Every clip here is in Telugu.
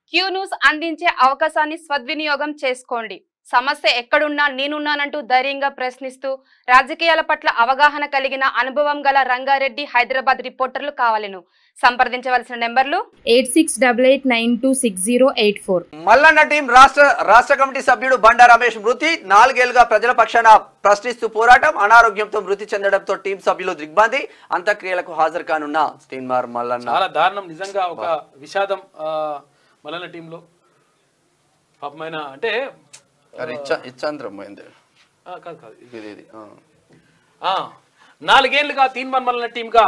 క్యూ న్యూస్ అందించే అవకాశాన్ని సద్వినియోగం చేసుకోండి సమస్య ఎక్కడున్నా నేనున్నానంటూ ధైర్యంగా ప్రశ్నిస్తూ రాజకీయాల పట్ల అవగాహన కలిగిన అనుభవం గల రంగారెడ్డి హైదరాబాద్ రిపోర్టర్లు కావాలను సంప్రదించవలసిన నెంబర్లు eight six double eight nine two six zero eight four Mallanna team రాష్ట్ర రాష్ట్ర కమిటీ సభ్యుడు బండా రమేష్ మృతి నాలుగేళ్లుగా ప్రజల పక్షాన ప్రశ్నిస్తూ పోరాటం అనారోగ్యంతో మృతి చెందడంతో టీం సభ్యులు దిగ్బంది అంత్యక్రియలకు హాజరు కానున్న స్టీన్మార్ మల్లన్న చాలా దారుణం నిజంగా ఒక విషాదం ఆ, మల్లన్న టీంలో పాపమైన అంటే అరే ఇచ్చ- ఇచ్చాంధ్రం పోయింది ఆ, కాదు కాదు ఇది ఇది ఆ. ఆ, నాలుగేళ్లుగా తీన్మన్ మల్లన్న టీంగా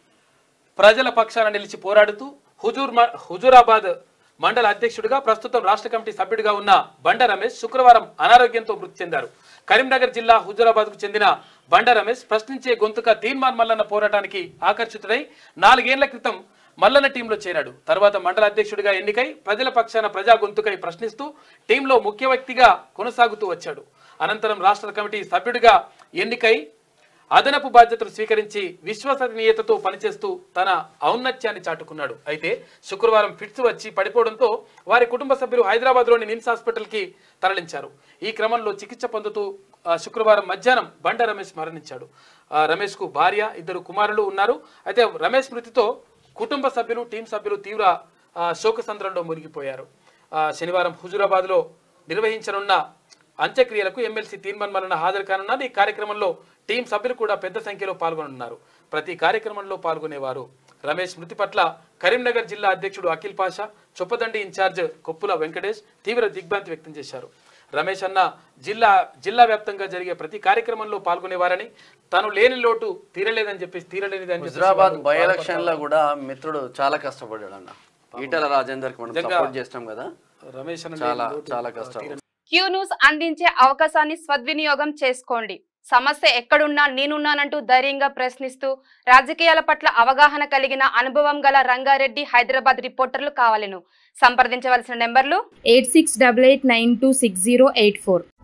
ప్రజల పక్షాన నిలిచి పోరాడుతూ హుజూర్ మ- హుజూరాబాద్ మండల అధ్యక్షుడిగా ప్రస్తుతం రాష్ట్ర కమిటీ సభ్యుడిగా ఉన్న బండ రమేష్ శుక్రవారం అనారోగ్యంతో మృతి చెందారు కరీంనగర్ జిల్లా హుజూరాబాద్కు చెందిన బండ రమేష్ ప్రశ్నించే గొంతుక తీన్మాన్ మల్లన్న పోరాటానికి ఆకర్షితుడై నాలుగేళ్ల క్రితం మల్లన్న టీంలో చేరాడు తర్వాత మండల అధ్యక్షుడిగా ఎన్నికై ప్రజల పక్షాన ప్రజా గొంతుకై ప్రశ్నిస్తూ టీంలో ముఖ్య వ్యక్తిగా కొనసాగుతూ వచ్చాడు అనంతరం రాష్ట్ర కమిటీ సభ్యుడిగా ఎన్నికై అదనపు బాధ్యతలు స్వీకరించి విశ్వసనీయతతో పనిచేస్తూ తన ఔన్నత్యాన్ని చాటుకున్నాడు అయితే శుక్రవారం ఫిట్స్ వచ్చి పడిపోవడంతో వారి కుటుంబ సభ్యులు హైదరాబాద్లోని నిమ్స్ హాస్పిటల్కి తరలించారు ఈ క్రమంలో చికిత్స పొందుతూ ఆ, శుక్రవారం మధ్యాహ్నం బండ రమేష్ మరణించాడు ఆ, రమేష్కు భార్య ఇద్దరు కుమారులు ఉన్నారు అయితే రమేష్ మృతితో కుటుంబ సభ్యులు టీం సభ్యులు తీవ్ర ఆ, శోకసంద్రంలో మునిగిపోయారు ఆ, శనివారం హుజూరాబాద్లో నిర్వహించనున్న అంత్యక్రియలకు ఎమ్మెల్సీ తీర్మాన్ మరణ హాజరు కానున్నారు ఈ కార్యక్రమంలో టీం సభ్యులు కూడా పెద్ద సంఖ్యలో పాల్గొనున్నారు ప్రతి కార్యక్రమంలో పాల్గొనేవారు రమేష్ మృతి పట్ల కరీంనగర్ జిల్లా అధ్యక్షుడు అఖిల్ పాషా చొప్పదండి ఇన్ఛార్జ్ కొప్పుల వెంకటేష్ తీవ్ర దిగ్భ్రాంతి వ్యక్తం చేశారు రమేష్ అన్న జిల్లా జిల్లా వ్యాప్తంగా జరిగే ప్రతి కార్యక్రమంలో పాల్గొనేవారని తను లేని లోటు తీరలేదని చెప్పేసి తీరలేనిదని చెప్పేసి హుజరాబాద్ వారు బై ఎలక్షన్ లో కూడా మిత్రుడు చాలా కష్టపడ్డాడు అన్న ఈటల రాజేందర్ కి మనం నిజంగా సపోర్ట్ చేస్తాం కదా రమేష్ అన్న చాలా లేని లోటు చాలా కష్టం క్యూ న్యూస్ అందించే అవకాశాన్ని సద్వినియోగం చేసుకోండి సమస్య ఎక్కడున్నా నేనున్నానంటూ ధైర్యంగా ప్రశ్నిస్తూ రాజకీయాల పట్ల అవగాహన కలిగిన అనుభవం గల రంగారెడ్డి హైదరాబాద్ రిపోర్టర్లు కావాలను సంప్రదించవలసిన నెంబర్లు eight six double eight nine two six zero eight four